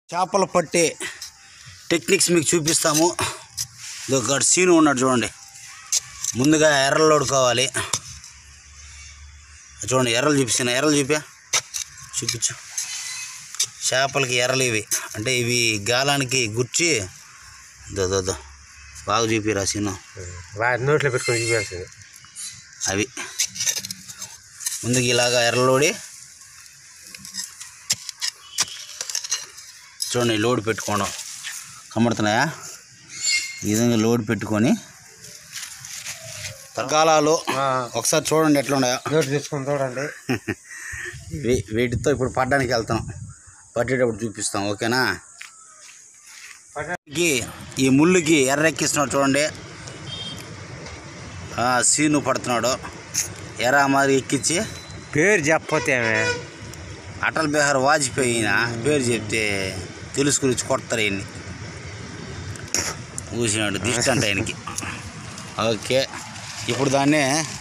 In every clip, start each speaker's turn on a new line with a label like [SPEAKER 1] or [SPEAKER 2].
[SPEAKER 1] చేపలు పట్టే టెక్నిక్స్ మీకు చూపిస్తాము ఒక సీను ఉన్నాడు చూడండి ముందుగా ఎర్రలు వడుకోవాలి చూడండి ఎర్రలు చూపిస్తున్నా ఎర్రలు చూపా చూపించు చేపలకి ఎర్రలు ఇవి అంటే ఇవి గాలానికి గుర్చి దో దో దో బాగా చూపిరా సీను
[SPEAKER 2] వాటి నోట్లో పెట్టుకొని చూపించాల్సింది
[SPEAKER 1] అవి ముందుకు ఇలాగా ఎర్రలోడి చూడండి లోడ్ పెట్టుకోవడం కనబడుతున్నాయా ఈ విధంగా లోడ్ పెట్టుకొని తరకాలాలు ఒకసారి చూడండి ఎట్లా ఉన్నాయో
[SPEAKER 2] నోట్లు తెచ్చుకొని చూడండి
[SPEAKER 1] వే- వీటితో ఇప్పుడు పడ్డానికి వెళ్తాం పట్టేటప్పుడు చూపిస్తాం ఓకేనా ఈ ఈ ముళ్ళుకి ఎర్రెక్కిస్తున్నాడు చూడండి ఆ, సీను పడుతున్నాడు ఎర్ర మరి ఎక్కించి
[SPEAKER 2] పేరు చెప్పపోతే
[SPEAKER 1] అటల్ బిహార్ వాజ్పేయి ఈయన పేరు చెప్తే తెలుసుకుని వచ్చి కొడతారు ఈయన్ని ఊసినాడు దిష్టి అంట ఆయనకి ఓకే ఇప్పుడు దాన్ని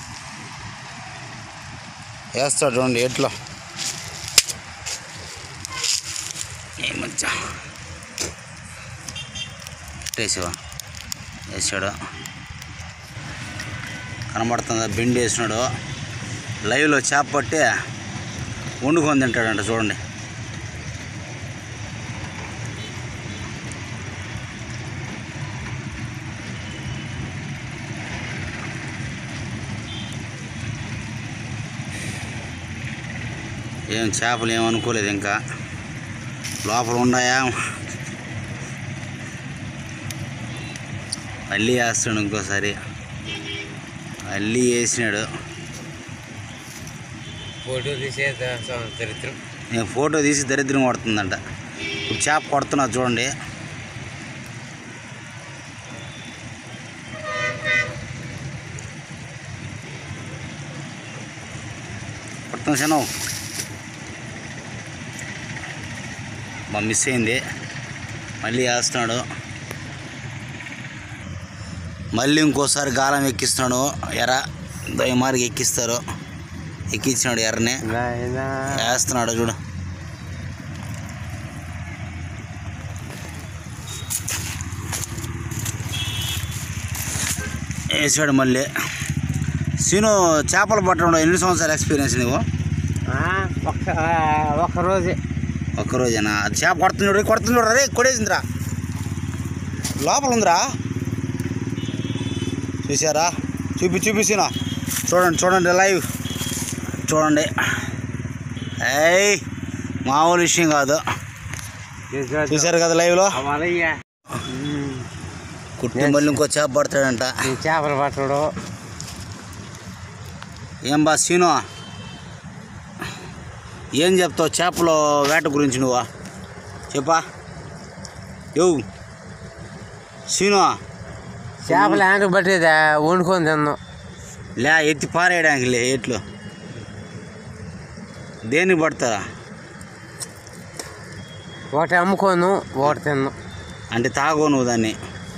[SPEAKER 1] వేస్తాడు చూడండి ఎట్లో ఏ మధ్య వేసావా వేసాడు కనబడుతుందా బెండి వేసినాడు లైవ్లో చేప పట్టి వండుకొని తింటాడంట చూడండి ఏం చేపలు ఏమనుకోలేదు ఇంకా లోపల ఉన్నాయా మళ్ళీ వేస్తాడు ఇంకోసారి మళ్ళీ వేసినాడు
[SPEAKER 2] ఫోటో తీసే దరిద్రం
[SPEAKER 1] నేను ఫోటో తీసి దరిద్రం కొడుతుందంట ఇప్పుడు చేప కొడుతున్నా చూడండి కొడుతున్నా శనం మా మిస్ అయింది మళ్ళీ వేస్తున్నాడు మళ్ళీ ఇంకోసారి గాలం ఎక్కిస్తున్నాడు ఎర్ర దయమారికి ఎక్కిస్తారు ఎక్కించినాడు ఎర్రని వేస్తున్నాడు చూడు వేసాడు మళ్ళీ సీను చేపలు పట్టడంలో ఎన్ని సంవత్సరాల ఎక్స్పీరియన్స్ నువ్వు
[SPEAKER 2] ఒక్క ఒక్క రోజే
[SPEAKER 1] ఒక్కరోజేనా అది చేప కొడుతుంది చూడు కొడుతుంది చూడు రే కొడేసిందిరా లోపల ఉందిరా చూసారా చూపి చూపిస్తున్నా చూడండి చూడండి లైవ్ చూడండి ఏయ్ మామూలు విషయం కాదు చూసారు కదా లైవ్లో
[SPEAKER 2] అవలయ్యా
[SPEAKER 1] కుట్టి మళ్ళీ ఇంకో చేప పడతాడంట
[SPEAKER 2] ఈ చేపలు పట్టడు
[SPEAKER 1] ఏం బా సీను ఏం చెప్తావు చేపల వేట గురించి నువ్వు చెప్పా యో సీను
[SPEAKER 2] చేపలు యాంటికి పట్టేదా వండుకొని తిన్నాం
[SPEAKER 1] లే ఎత్తి పారేయడానికి లే ఎట్లు దేనికి పడతారా
[SPEAKER 2] ఒకటి అమ్ముకోను ఒకటి తిన్నాం
[SPEAKER 1] అంటే తాగో నువ్వు దాన్ని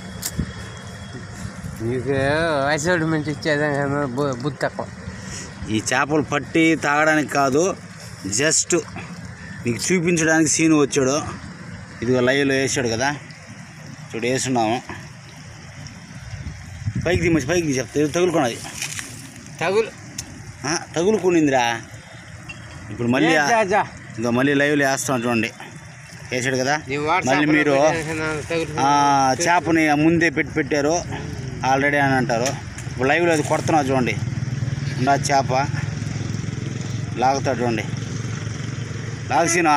[SPEAKER 2] నీకు వయసు మంచి ఇచ్చేదా బుద్ధి తక్కువ
[SPEAKER 1] ఈ చేపలు పట్టి తాగడానికి కాదు జస్ట్ మీకు చూపించడానికి సీను వచ్చాడు ఇదిగో లైవ్లో వేసాడు కదా చూడు వేస్తున్నాము పైకి దిమ్మచ్చి పైకి ది చెప్తా ఇది తగులుకున్నది
[SPEAKER 2] తగులు
[SPEAKER 1] ఆ, తగులుకునిందిరా ఇప్పుడు మళ్ళీ
[SPEAKER 2] ఏ జా, జా.
[SPEAKER 1] ఇంకా మళ్ళీ లైవ్లో వేస్తాం చూడండి వేసాడు కదా
[SPEAKER 2] నీ వాట్సాప్
[SPEAKER 1] మళ్ళీ మీరు
[SPEAKER 2] తగులు
[SPEAKER 1] ఆ, చేపని ముందే పెట్టి పెట్టారు ఆల్రెడీ అని అంటారు ఇప్పుడు లైవ్లో అది కొడుతున్నా చూడండి ఉండా చేప లాగుతాడు చూడండి లాగసీనా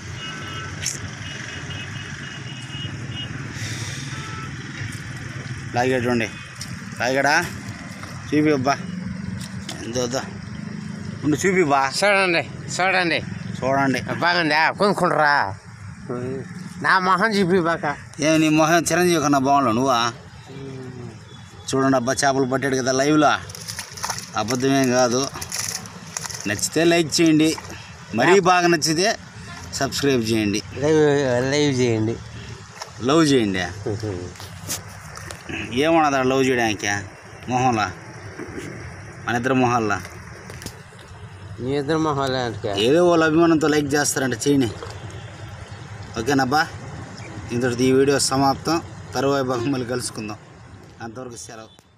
[SPEAKER 1] లాగాడు చూడండి లాగాడా చూపి అబ్బా ఎంతో వద్దా. ఉండు చూపి బా
[SPEAKER 2] చూడండి చూడండి
[SPEAKER 1] చూడండి
[SPEAKER 2] బాగుందా కొనుక్కుంటారా నా మొహం చూపి బాక
[SPEAKER 1] ఏ నీ మొహం చిరంజీవి కన్నా బాగున్నావు నువ్వా చూడండి అబ్బా చేపలు పట్టాడు కదా లైవ్లో అబద్ధమేం కాదు నచ్చితే లైక్ చేయండి మరీ బాగా నచ్చితే సబ్స్క్రైబ్ చేయండి
[SPEAKER 2] లైవ్ లైవ్ చేయండి
[SPEAKER 1] లవ్ చేయండి ఏమన్నది ఆ లవ్ చేయడానికి మొహంలా మన ఇద్దరు మొహాల్లా
[SPEAKER 2] నీ ఇద్దరు మొహాలు అంటే
[SPEAKER 1] ఏదో వాళ్ళ అభిమానంతో లైక్ చేస్తారంట చేయండి ఓకేనబ్బా ఇంతటిది ఈ వీడియో సమాప్తం తరువాయి భాగం మళ్ళీ కలుసుకుందాం అంతవరకు సెలవు